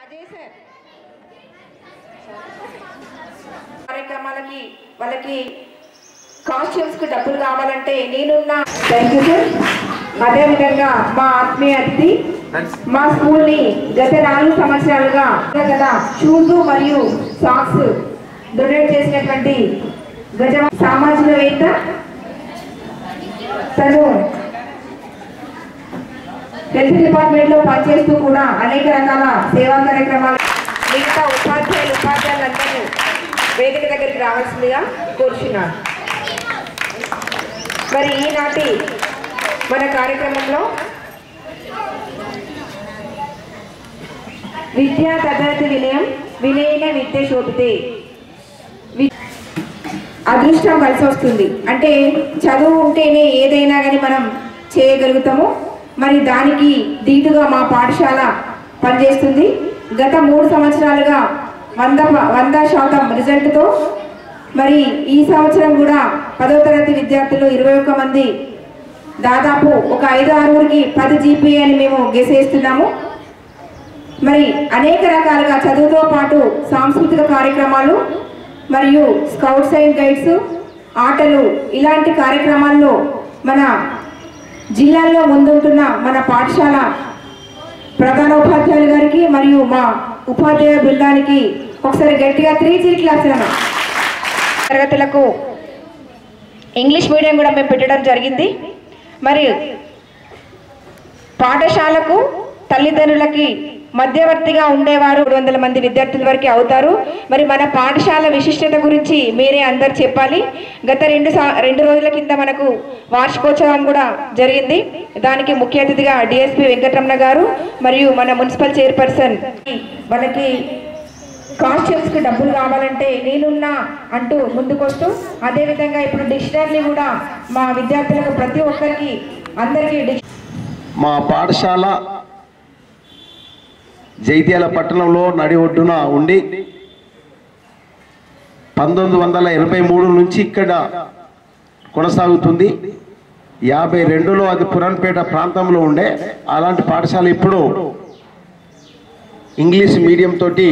Ajay sir కార్యక్రమాలకి వాళ్ళకి costumes కి డబ్బులు కావాలంటే నేనున్నా థ్యాంక్ యూ సార్ అదేవిధంగా మా ఆత్మీయ అతిథి మా స్కూల్ ని గత నాలుగు సంవత్సరాలుగా కదా షూస్ మరియు సాక్స్ డొనేట్ చేసినటువంటి గజ సామాజికవేత్త తను హెల్త్ డిపార్ట్మెంట్ లో పనిచేస్తూ కూడా అనేక రకాల సేవా కార్యక్రమాలు మిగతా ఉపాధ్యాయులు ఉపాధ్యాయులందరూ వేదిక దగ్గరికి రావాల్సిందిగా కోరుచున్నాను మరి ఈనాటి మన కార్యక్రమంలో విద్యా తదరతి వినయం వినయన విద్య శోభితే వి- అదృష్టం కలిసి వస్తుంది అంటే చదువు ఉంటేనే ఏదైనా కానీ మనం చేయగలుగుతాము మరి దానికి దీటుగా మా పాఠశాల పనిచేస్తుంది గత మూడు సంవత్సరాలుగా వంద వంద శాతం రిజల్ట్తో మరి ఈ సంవత్సరం కూడా పదో తరగతి విద్యార్థులు ఇరవై ఒక్క మంది దాదాపు ఒక ఐదు ఆరుగురికి పది జీపీ అని మేము గెసేస్తున్నాము మరి అనేక రకాలుగా చదువుతో పాటు సాంస్కృతిక కార్యక్రమాలు మరియు స్కౌట్స్ అండ్ గైడ్స్ ఆటలు ఇలాంటి కార్యక్రమాల్లో మన జిల్లాల్లో ముందుంటున్న మన పాఠశాల ప్రధానోపాధ్యాయులు గారికి మరియు మా ఉపాధ్యాయ బృందానికి ఒకసారి గట్టిగా త్రీ త్రీ క్లాసులను తరగతులకు ఇంగ్లీష్ మీడియం కూడా మేము పెట్టడం జరిగింది మరి పాఠశాలకు తల్లిదండ్రులకి మధ్యవర్తిగా ఉండేవారు మూడు వందల మంది విద్యార్థుల వరకు అవుతారు మరి మన పాఠశాల విశిష్టత గురించి మీరే అందరు చెప్పాలి గత రెండు సా- రెండు రోజుల కింద మనకు వార్షికోత్సవం కూడా జరిగింది దానికి ముఖ్య అతిథిగా డిఎస్పి వెంకటరమణ గారు మరియు మన మున్సిపల్ చైర్పర్సన్ మనకి కాస్ట్యూమ్స్ కి డబ్బులు కావాలంటే నేనున్నా అంటూ ముందుకొస్తూ అదేవిధంగా ఇప్పుడు డిక్షనరీ కూడా మా విద్యార్థులకు ప్రతి ఒక్కరికి అందరికీ డిక్ష మా పాఠశాల జైత్యాల పట్టణంలో నడి ఒడ్డున ఉండి పంతొమ్మిది వందల ఎనభై మూడు నుంచి ఇక్కడ కొనసాగుతుంది యాభై రెండులో అది పురాన్పేట ప్రాంతంలో ఉండే అలాంటి పాఠశాల ఇప్పుడు ఇంగ్లీష్ మీడియం తోటి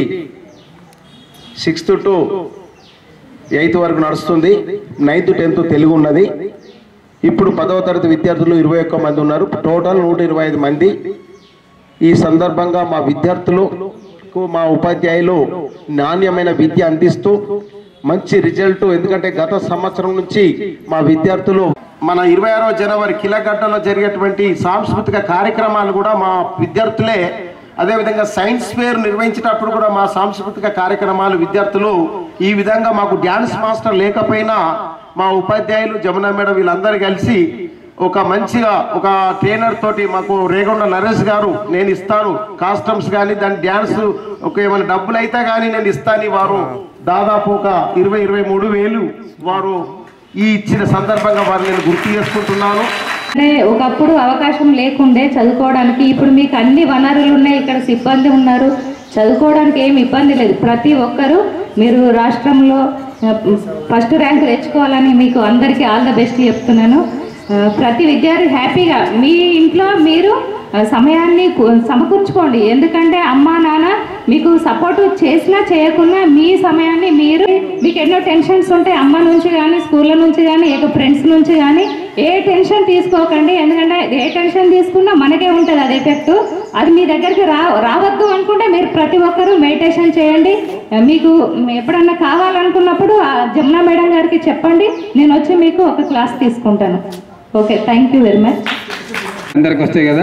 సిక్స్త్ టు ఎయిత్ వరకు నడుస్తుంది నైన్త్ టెన్త్ తెలుగు ఉన్నది ఇప్పుడు పదవ తరగతి విద్యార్థులు ఇరవై ఒక్క మంది ఉన్నారు టోటల్ నూట ఇరవై ఐదు మంది ఈ సందర్భంగా మా విద్యార్థులకు మా ఉపాధ్యాయులు నాణ్యమైన విద్య అందిస్తూ మంచి రిజల్ట్ ఎందుకంటే గత సంవత్సరం నుంచి మా విద్యార్థులు మన ఇరవై ఆరో జనవరి కిలగడ్డలో జరిగేటువంటి సాంస్కృతిక కార్యక్రమాలు కూడా మా విద్యార్థులే అదేవిధంగా సైన్స్ ఫేర్ నిర్వహించేటప్పుడు కూడా మా సాంస్కృతిక కార్యక్రమాలు విద్యార్థులు ఈ విధంగా మాకు డ్యాన్స్ మాస్టర్ లేకపోయినా మా ఉపాధ్యాయులు జమున మేడం వీళ్ళందరూ కలిసి ఒక మంచిగా ఒక ట్రైనర్ తోటి మాకు రేగొండ నరేష్ గారు నేను ఇస్తాను కాస్ట్యూమ్స్ కానీ దాని డ్యాన్స్ ఒక ఏమైనా డబ్బులు అయితే కానీ నేను ఇస్తాను వారు దాదాపు ఒక ఇరవై ఇరవై మూడు వేలు వారు ఈ ఇచ్చిన సందర్భంగా వారు నేను గుర్తు చేసుకుంటున్నాను అంటే ఒకప్పుడు అవకాశం లేకుండే చదువుకోవడానికి ఇప్పుడు మీకు అన్ని వనరులు ఉన్నాయి ఇక్కడ సిబ్బంది ఉన్నారు చదువుకోవడానికి ఏమి ఇబ్బంది లేదు ప్రతి ఒక్కరూ మీరు రాష్ట్రంలో ఆ, ఫస్ట్ ర్యాంక్ తెచ్చుకోవాలని మీకు అందరికీ ఆల్ ద బెస్ట్ చెప్తున్నాను ఆ, ప్రతి విద్యార్థి హ్యాపీగా మీ ఇంట్లో మీరు ఆ, సమయాన్ని కు- సమకూర్చుకోండి ఎందుకంటే అమ్మా నాన్న మీకు సపోర్ట్ చేసినా చేయకున్నా మీ సమయాన్ని మీరు మీకు ఎన్నో టెన్షన్స్ ఉంటాయి అమ్మ నుంచి కానీ స్కూళ్ళ నుంచి కానీ ఏక ఫ్రెండ్స్ నుంచి కానీ ఏ టెన్షన్ తీసుకోకండి ఎందుకంటే ఏ టెన్షన్ తీసుకున్నా మనకే ఉంటుంది అది ఎఫెక్ట్ అది మీ దగ్గరికి రా రావద్దు అనుకుంటే మీరు ప్రతి ఒక్కరూ మెడిటేషన్ చేయండి మీకు ఎప్పుడన్నా కావాలనుకున్నప్పుడు ఆ జమునా మేడం గారికి చెప్పండి నేను వచ్చి మీకు ఒక క్లాస్ తీసుకుంటాను okay thank you very much అందరికి వస్తాయి కదా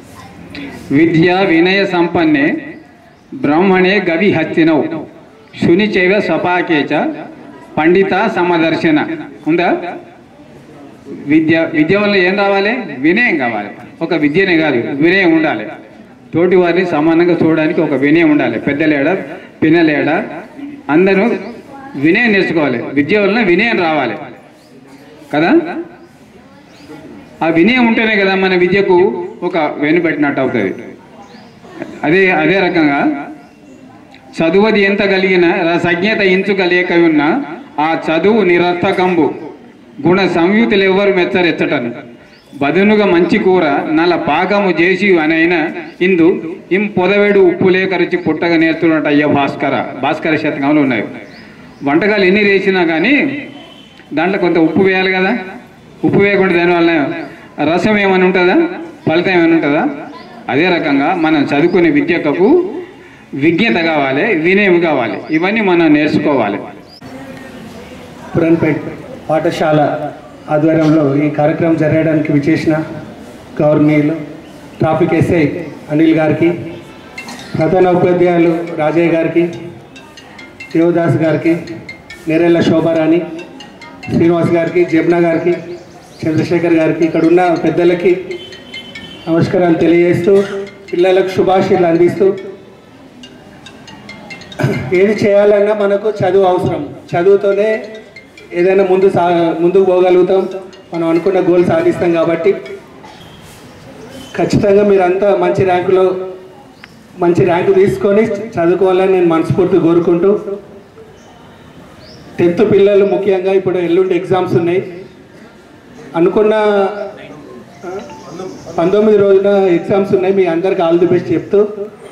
విద్య వినయ సంపన్నే బ్రాహ్మణే గవి హస్తినవు శుని చైవ స్వపాకేచ పండిత సమదర్శన ఉందా విద్య విద్య వల్ల ఏం రావాలి వినయం కావాలి ఒక విద్యనే కాదు వినయం ఉండాలి తోటి వారిని సమానంగా చూడడానికి ఒక వినయం ఉండాలి పెద్దలేడ పిన్నలేడ అందరూ వినయం నేర్చుకోవాలి విద్య వలన వినయం రావాలి కదా ఆ వినయం ఉంటేనే కదా మన విద్యకు ఒక వెనుపెట్టినట్టు అవుతుంది అదే అదే రకంగా చదువది ఎంత కలిగిన రసజ్ఞత ఇంచుకలేక ఉన్న ఆ చదువు నిరర్థకంబు గుణ సంయుతులు ఎవరు మెచ్చరెచ్చటను బదునుగా మంచి కూర నల పాకము చేసి అనైన ఇందు ఇం పొదవేడు ఉప్పు లేక రుచి పుట్టగా నేర్చున్నట్టు అయ్య భాస్కర భాస్కర శతకంలో ఉన్నాయి వంటకాలు ఎన్ని వేసినా కానీ దాంట్లో కొంత ఉప్పు వేయాలి కదా ఉప్పు వేయకుండా దానివల్ల రసం ఏమైనా ఉంటుందా ఫలితం ఏమైనా ఉంటుందా అదే రకంగా మనం చదువుకునే విద్యకు విజ్ఞత కావాలి వినయం కావాలి ఇవన్నీ మనం నేర్చుకోవాలి పురన్పేట్ పాఠశాల ఆధ్వర్యంలో ఈ కార్యక్రమం జరగడానికి విచేసిన గవర్నీయులు ట్రాఫిక్ ఎస్ఐ అనిల్ గారికి ప్రధాన ఉపాధ్యాయులు రాజయ్య గారికి దేవదాస్ గారికి నెరెళ్ళ శోభారాణి శ్రీనివాస్ గారికి జమున గారికి చంద్రశేఖర్ గారికి ఇక్కడ ఉన్న పెద్దలకి నమస్కారాలు తెలియజేస్తూ పిల్లలకు శుభాశీలు అందిస్తూ ఏది చేయాలన్నా మనకు చదువు అవసరం చదువుతోనే ఏదైనా ముందు సా ముందుకు పోగలుగుతాం మనం అనుకున్న గోల్ సాధిస్తాం కాబట్టి ఖచ్చితంగా మీరంతా మంచి ర్యాంకులో మంచి ర్యాంకు తీసుకొని చదువుకోవాలని నేను మనస్ఫూర్తి కోరుకుంటూ టెన్త్ పిల్లలు ముఖ్యంగా ఇప్పుడు ఎల్లుండి ఎగ్జామ్స్ ఉన్నాయి అనుకున్న ఆ, పంతొమ్మిది రోజున ఎగ్జామ్స్ ఉన్నాయి మీ అందరికి ఆల్ ది బెస్ట్ చెప్తూ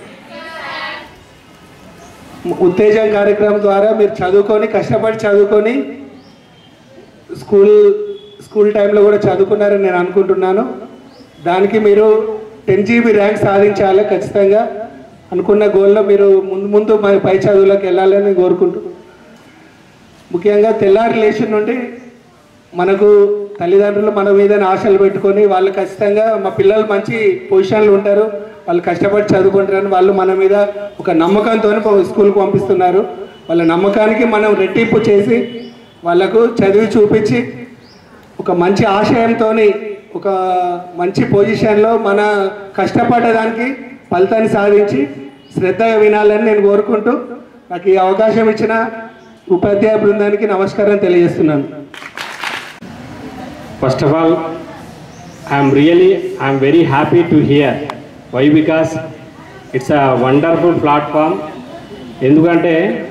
ఉత్తేజం కార్యక్రమం ద్వారా మీరు చదువుకొని కష్టపడి చదువుకొని స్కూల్ స్కూల్ టైంలో కూడా చదువుకున్నారని నేను అనుకుంటున్నాను దానికి మీరు టెన్ జీబీ ర్యాంక్ సాధించాలి ఖచ్చితంగా అనుకున్న గోల్లో మీరు ముందు ముందు మరి పై చదువులకు వెళ్ళాలని కోరుకుంటూ ముఖ్యంగా తెల్లారి లేచి నుండి మనకు తల్లిదండ్రులు మన మీద ఆశలు పెట్టుకొని వాళ్ళు ఖచ్చితంగా మా పిల్లలు మంచి పొజిషన్లు ఉంటారు వాళ్ళు కష్టపడి చదువుకుంటారని వాళ్ళు మన మీద ఒక నమ్మకంతో స్కూల్కి పంపిస్తున్నారు వాళ్ళ నమ్మకానికి మనం రెట్టింపు చేసి వాళ్ళకు చదివి చూపించి ఒక మంచి ఆశయంతో ఒక మంచి పొజిషన్లో మన కష్టపడడానికి ఫలితాన్ని సాధించి శ్రద్ధగా వినాలని నేను కోరుకుంటూ నాకు ఈ అవకాశం ఇచ్చిన ఉపాధ్యాయ బృందానికి నమస్కారం తెలియజేస్తున్నాను First of all, I am really, I am very happy to hear. Why? Because it's a wonderful platform. ఎందుకంటే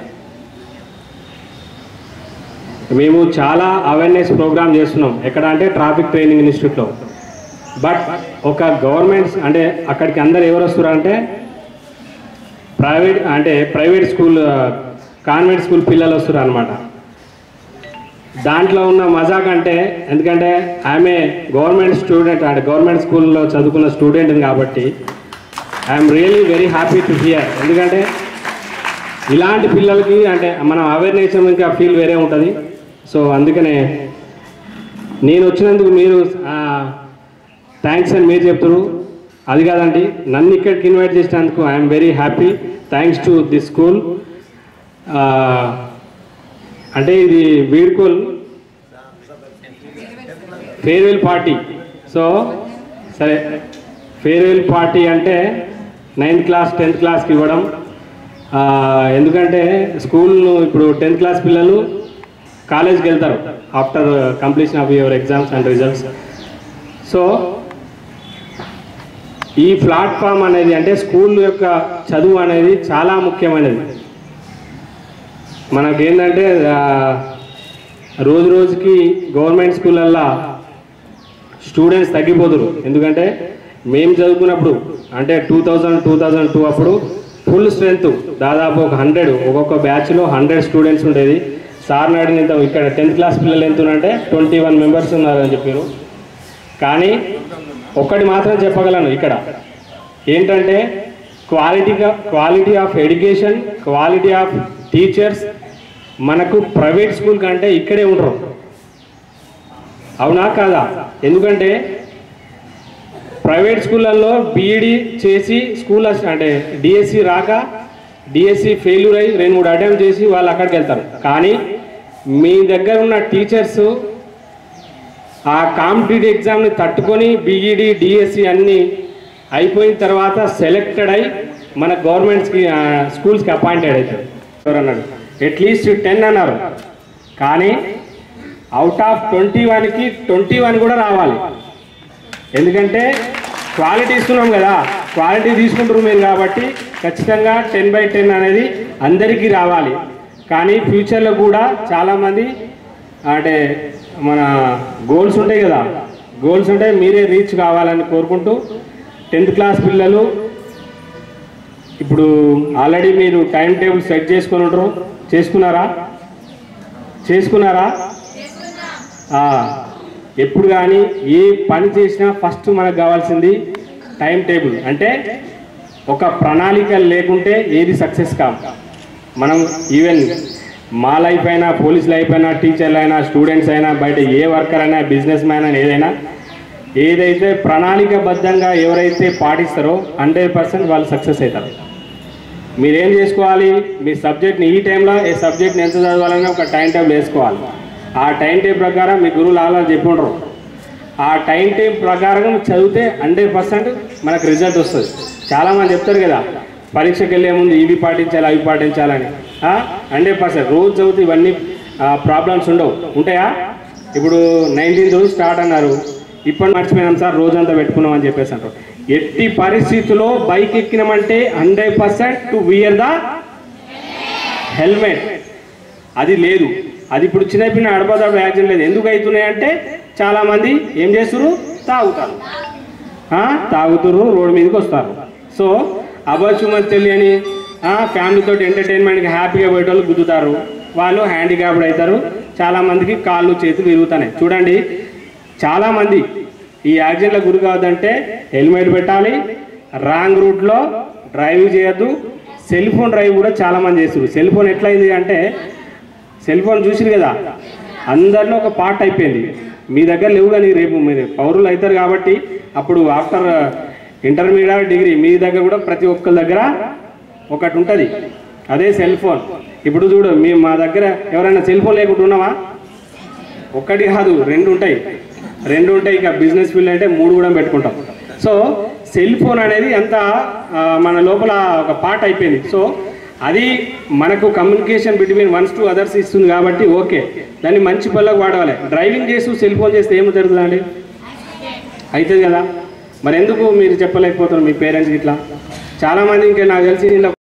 మేము చాలా అవేర్నెస్ ప్రోగ్రామ్ చేస్తున్నాం ఎక్కడ అంటే ట్రాఫిక్ ట్రైనింగ్ ఇన్స్టిట్యూట్లో బట్ ఒక గవర్నమెంట్ అంటే అక్కడికి అందరు ఎవరు వస్తున్నారంటే ప్రైవేట్ అంటే ప్రైవేట్ స్కూల్ కాన్వెంట్ స్కూల్ పిల్లలు వస్తారు అనమాట దాంట్లో ఉన్న మజాక్ అంటే ఎందుకంటే ఆమె గవర్నమెంట్ స్టూడెంట్ అంటే గవర్నమెంట్ స్కూల్లో చదువుకున్న స్టూడెంట్ కాబట్టి I'm really very happy to hear ఎందుకంటే ఇలాంటి పిల్లలకి అంటే మనం అవేర్నెస్ ఇంకా ఫీల్ వేరే ఉంటుంది సో అందుకనే నేను వచ్చినందుకు మీరు థ్యాంక్స్ అని మీరు చెప్తారు అది కాదండి నన్ను ఇక్కడికి ఇన్వైట్ చేసినందుకు I'm very happy thanks to the school అంటే ఇది వీడ్కోల్ ఫేర్వెల్ పార్టీ సో సరే ఫేర్వెల్ పార్టీ అంటే నైన్త్ క్లాస్ టెన్త్ క్లాస్కి ఇవ్వడం ఆ, ఎందుకంటే స్కూల్ ఇప్పుడు టెన్త్ క్లాస్ పిల్లలు కాలేజ్కి వెళ్తారు after completion of your exams and results so ఈ ప్లాట్ఫామ్ అనేది అంటే స్కూల్ యొక్క చదువు అనేది చాలా ముఖ్యమైనది మనకేంటంటే ఆ, రోజు రోజుకి గవర్నమెంట్ స్కూళ్ళల్లో స్టూడెంట్స్ తగ్గిపోతురు ఎందుకంటే మేము చదువుకున్నప్పుడు అంటే two thousand two thousand two అప్పుడు ఫుల్ స్ట్రెంత్ దాదాపు ఒక హండ్రెడ్ ఒక్కొక్క బ్యాచ్లో హండ్రెడ్ స్టూడెంట్స్ ఉండేది సార్ నాడిన ఇంత ఇక్కడ టెన్త్ క్లాస్ పిల్లలు ఎంత ఉన్నారంటే ట్వంటీ వన్ మెంబర్స్ ఉన్నారని చెప్పారు కానీ ఒక్కటి మాత్రం చెప్పగలను ఇక్కడ ఏంటంటే క్వాలిటీగా quality of education quality of teachers మనకు ప్రైవేట్ స్కూల్ కంటే ఇక్కడే ఉండరు అవునా కాదా ఎందుకంటే ప్రైవేట్ స్కూళ్ళల్లో బీఈడి చేసి స్కూల్ అస్- అంటే డిఎస్సి రాక డిఎస్సి ఫెయిల్యూర్ అయ్యి రెండు మూడు అటెంప్ట్ చేసి వాళ్ళు అక్కడికి వెళ్తారు కానీ మీ దగ్గర ఉన్న టీచర్స్ ఆ కాంపిటేటివ్ ఎగ్జామ్ని తట్టుకొని బీఈడి డిఎస్సి అన్నీ అయిపోయిన తర్వాత సెలెక్టెడ్ అయి మన గవర్నమెంట్స్కి స్కూల్స్కి అపాయింటెడ్ అవుతారు ఎవరు అన్నాడు అట్లీస్ట్ టెన్ అన్నారు కానీ అవుట్ ఆఫ్ ట్వంటీ వన్కి ట్వంటీ వన్ కూడా రావాలి ఎందుకంటే క్వాలిటీ ఇస్తున్నాం కదా క్వాలిటీ తీసుకుంటారు మీరు కాబట్టి ఖచ్చితంగా టెన్ బై టెన్ అనేది అందరికీ రావాలి కానీ ఫ్యూచర్లో కూడా చాలామంది అంటే మన గోల్స్ ఉంటాయి కదా గోల్స్ అంటే మీరే రీచ్ కావాలని కోరుకుంటూ టెన్త్ క్లాస్ పిల్లలు ఇప్పుడు ఆల్రెడీ మీరు టైం టేబుల్ సెట్ చేసుకుని ఉంటారు చేసుకున్నారా చేసుకున్నారా ఆ, ఎప్పుడు కానీ ఏ పని చేసినా ఫస్ట్ మనకు కావాల్సింది టైం టేబుల్ అంటే ఒక ప్రణాళిక లేకుంటే ఏది సక్సెస్ కాం మనం ఈవెన్ మా లైఫ్ అయినా పోలీస్ లైఫ్ అయినా టీచర్లు అయినా స్టూడెంట్స్ అయినా బయట ఏ వర్కర్ అయినా బిజినెస్ మ్యాన్ అయినా ఏదైనా ఏదైతే ప్రణాళికబద్ధంగా ఎవరైతే పాటిస్తారో హండ్రెడ్ పర్సెంట్ వాళ్ళు సక్సెస్ అవుతారు మీరేం చేసుకోవాలి మీ సబ్జెక్ట్ని ఈ టైంలో ఏ సబ్జెక్ట్ని ఎంత చదవాలని ఒక టైం టేబుల్ వేసుకోవాలి ఆ టైం టేబుల్ ప్రకారం మీ గురువులు అలా చెప్పి ఉండరు ఆ టైం టేబుల్ ప్రకారం చదివితే హండ్రెడ్ పర్సెంట్ మనకు రిజల్ట్ వస్తుంది చాలామంది చెప్తారు కదా పరీక్షకి వెళ్ళే ముందు ఇవి పాటించాలి అవి పాటించాలని హండ్రెడ్ పర్సెంట్ రోజు చదివితే ఇవన్నీ ప్రాబ్లమ్స్ ఉండవు ఉంటాయా ఇప్పుడు నైన్టీన్త్ రోజు స్టార్ట్ అన్నారు ఇప్పుడు మర్చిపోయినాం సార్ రోజంతా పెట్టుకున్నాం అని చెప్పేసి అంటారు ఎట్టి పరిస్థితుల్లో బైక్ ఎక్కినామంటే hundred percent to wear the helmet అది లేదు అది ఇప్పుడు చిన్నపిన్న అడపదడ యాక్సిడెంట్ లేదు ఎందుకు అవుతున్నాయి అంటే చాలా మంది ఏం చేస్తున్నారు తాగుతారు ఆ, తాగుతుర్రు రోడ్డు మీదకి వస్తారు సో అబచుమతి తెలియని ఫ్యామిలీతో ఎంటర్టైన్మెంట్కి హ్యాపీగా పోయేటోళ్ళు గుద్దుతారు వాళ్ళు హ్యాండిక్యాప్డ్ అవుతారు చాలా మందికి కాళ్ళు చేతులు విరుగుతున్నాయి చూడండి చాలా మంది ఈ యాక్సిడెంట్ల గురి కావద్దంటే హెల్మెట్ పెట్టాలి రాంగ్ రూట్లో డ్రైవింగ్ చేయొద్దు సెల్ ఫోన్ డ్రైవ్ కూడా చాలా మంది చేస్తారు సెల్ ఫోన్ ఎట్లయింది అంటే సెల్ ఫోన్ చూసిరు కదా అందరిలో ఒక పార్ట్ అయిపోయింది మీ దగ్గర లేవు కానీ రేపు మీరు పౌరులు అవుతారు కాబట్టి అప్పుడు ఆఫ్టర్ ఇంటర్మీడియట్ డిగ్రీ మీ దగ్గర కూడా ప్రతి ఒక్కరి దగ్గర ఒకటి ఉంటుంది అదే సెల్ ఫోన్ ఇప్పుడు చూడు మీ మా దగ్గర ఎవరైనా సెల్ ఫోన్ లేకుండా ఉన్నావా ఒక్కటి కాదు రెండు ఉంటాయి రెండు ఉంటాయి ఇక బిజినెస్ ఫీల్డ్ అంటే మూడు కూడా పెట్టుకుంటాం సో సెల్ ఫోన్ అనేది అంత ఆ, మన లోపల ఒక పార్ట్ అయిపోయింది సో అది మనకు communication between ones to others ఇస్తుంది కాబట్టి ఓకే దాన్ని మంచి పనులకు వాడవాలి డ్రైవింగ్ చేస్తూ సెల్ ఫోన్ చేస్తే ఏమి జరుగుతుందండి అవుతుంది కదా మరి ఎందుకు మీరు చెప్పలేకపోతున్నారు మీ పేరెంట్స్కి ఇట్లా చాలామంది ఇంకా నాకు తెలిసి ఇలా